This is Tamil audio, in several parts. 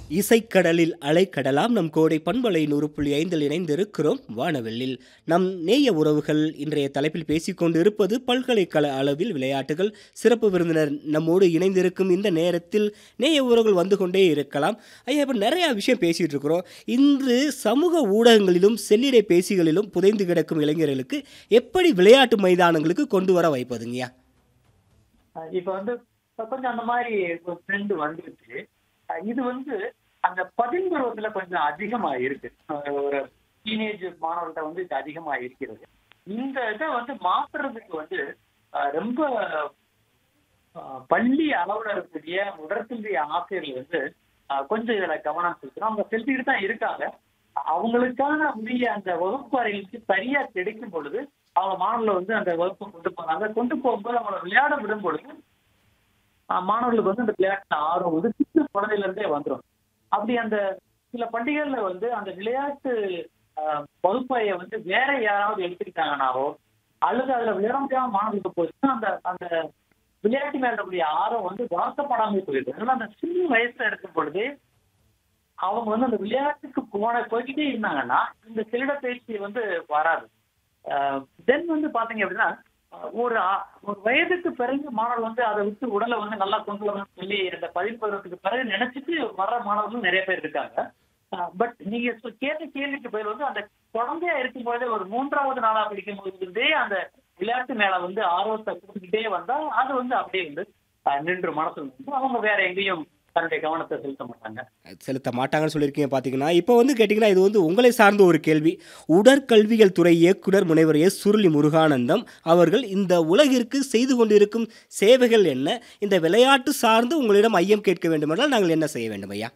இசைக்கடலில் அலைக்கடலாம் நம் கோடை பண்பலை நூறு புள்ளி ஐந்தில் இணைந்திருக்கிறோம் வானவெல்லில் நம் நேய உறவுகள் இன்றைய தலைப்பில் பேசிக்கொண்டு இருப்பது பல்கலைக்கழக அளவில் விளையாட்டுகள் சிறப்பு விருந்தினர் நம்மோடு இணைந்திருக்கும் இந்த நேரத்தில் நேய உறவுகள் வந்து கொண்டே இருக்கலாம் ஐயா இப்போ நிறையா விஷயம் பேசிகிட்டு இருக்கிறோம் இன்று சமூக ஊடகங்களிலும் செல்லிடை பேசிகளிலும் புதைந்து கிடக்கும் இளைஞர்களுக்கு எப்படி விளையாட்டு மைதானங்களுக்கு கொண்டு வர வைப்பதுங்கய்யா அஹ் இப்ப வந்து இப்ப கொஞ்சம் அந்த மாதிரி ஒரு ட்ரெண்ட் வந்துருச்சு அஹ் இது வந்து அந்த பதின்பருவத்துல கொஞ்சம் அதிகமா இருக்கு அஹ் ஒரு டீனேஜ் மாணவர்கள்ட்ட வந்து இது அதிகமா இருக்கிறது இந்த இதை வந்து மாத்துறதுக்கு வந்து அஹ் ரொம்ப அஹ் பள்ளி அளவுல இருக்கக்கூடிய உடற்கல்வி ஆசிரியர்கள் வந்து அஹ் கொஞ்சம் இதுல கவனம் செலுத்தணும் அவங்க செலுத்திட்டு தான் இருக்காங்க அவங்களுக்கான உரிய அந்த வகுப்பு அறைகளுக்கு சரியா கிடைக்கும் பொழுது அவங்க மாணவர்கள் வந்து அந்த வகுப்பை கொண்டு போறாங்க கொண்டு போகும்போது அவங்களை விளையாட விடும் பொழுது ஆஹ் மாணவர்களுக்கு வந்து அந்த விளையாட்டு ஆர்வம் வந்து சின்ன குழந்தையில இருந்தே வந்துடும் அப்படி அந்த சில பண்டிகைகள்ல வந்து அந்த விளையாட்டு ஆஹ் வகுப்பறையை வந்து வேற யாராவது எடுத்துக்கிட்டாங்கனாவோ அல்லது அதுல விளையாட முடியாம மாணவர்களுக்கு போச்சுன்னா அந்த அந்த விளையாட்டு மேல இருக்கக்கூடிய ஆர்வம் வந்து வளர்க்கப்படாமல் போயிடுது அதனால அந்த சின்ன வயசுல இருக்கும் பொழுது அவங்க வந்து அந்த விளையாட்டுக்கு போன போய்கிட்டே இருந்தாங்கன்னா இந்த செல்லிட பயிற்சி வந்து வராது தென் வந்து பாத்தீங்க அப்படின்னா அஹ் ஒரு ஆ- ஒரு வயதுக்கு பிறகு மாணவர் வந்து அதை விட்டு உடலை வந்து நல்லா கொண்டு வரணும்னு சொல்லி இந்த பதின்பருவத்துக்கு பிறகு நினைச்சிட்டு வர்ற மாணவர்களும் நிறைய பேர் இருக்காங்க பட் நீங்க சொ- கேட்ட கேள்விக்கு பதில் வந்து அந்த குழந்தையா இருக்கும் பொழுதே ஒரு மூன்றாவது நாளா படிக்கும் பொழுதே அந்த விளையாட்டு மேல வந்து ஆர்வத்தை கொடுத்துக்கிட்டே வந்தா அது வந்து அப்படியே வந்து அஹ், நின்று மனசுல நின்று அவங்க வேற எங்கேயும் தன்னுடைய கவனத்தை செலுத்த மாட்டாங்க செலுத்த மாட்டாங்கன்னு சொல்லியிருக்கீங்க பார்த்தீங்கன்னா இப்போ வந்து கேட்டிங்கன்னா இது வந்து உங்களை சார்ந்த ஒரு கேள்வி உடற்கல்வியல் துறை இயக்குனர் முனைவர் எஸ் சுருளி முருகானந்தம் அவர்கள் இந்த உலகிற்கு செய்து கொண்டிருக்கும் சேவைகள் என்ன இந்த விளையாட்டு சார்ந்து உங்களிடம் ஐயம் கேட்க வேண்டுமென்றால் நாங்கள் என்ன செய்ய வேண்டும் ஐயா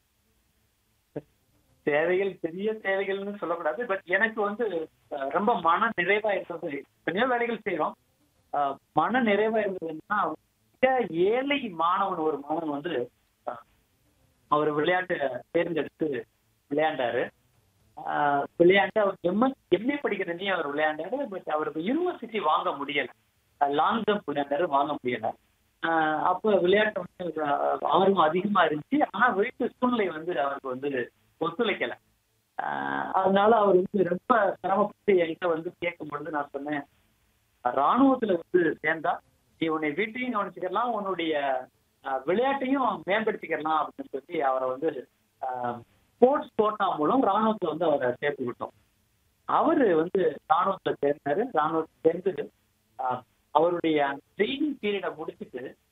தேவைகள் பெரிய தேவைகள்னு சொல்லக்கூடாது பட் எனக்கு வந்து அஹ், ரொம்ப மன நிறைவா இருக்கிறது எத்தனையோ வேலைகள் செய்யறோம் அஹ், மன நிறைவா இருந்ததுன்னா மிக ஏழை மாணவன் ஒரு மாணவன் வந்து அஹ், அவர் விளையாட்டு தேர்ந்தெடுத்து விளையாண்டாரு அஹ், விளையாண்டு அவர் எம்எஸ் எம்ஏ படிக்கிறதையும் அவர் விளையாண்டாரு பட் அவருக்கு யூனிவர்சிட்டி வாங்க முடியல லாங் ஜம்ப் விளையாண்டாரு வாங்க முடியல அஹ், அப்போ விளையாட்டு வந்து அஹ், ஆர்வம் அதிகமா இருந்துச்சு ஆனா வீட்டு சூழ்நிலை வந்து அவருக்கு வந்து ஒத்துழைக்கல ஆஹ் அதனால அவர் வந்து ரொம்ப சிரமப்பட்டு என்கிட்ட வந்து கேட்கும் பொழுது நான் சொன்னேன் ராணுவத்துல வந்து சேர்ந்தா நீ உன்னை வீட்டையும் கவனிச்சுக்கலாம் உன்னுடைய ஆஹ், விளையாட்டையும் மேம்படுத்திக்கலாம் அப்படின்னு சொல்லி அவரை வந்து ஸ்போர்ட்ஸ் கோட்டா மூலம் ராணுவத்துல வந்து அவரை சேர்த்து விட்டோம் அவரு வந்து ராணுவத்துல சேர்ந்தாரு ராணுவத்துல சேர்ந்து ஆஹ், அவருடைய ட்ரைனிங் பீரியடை முடிச்சுட்டு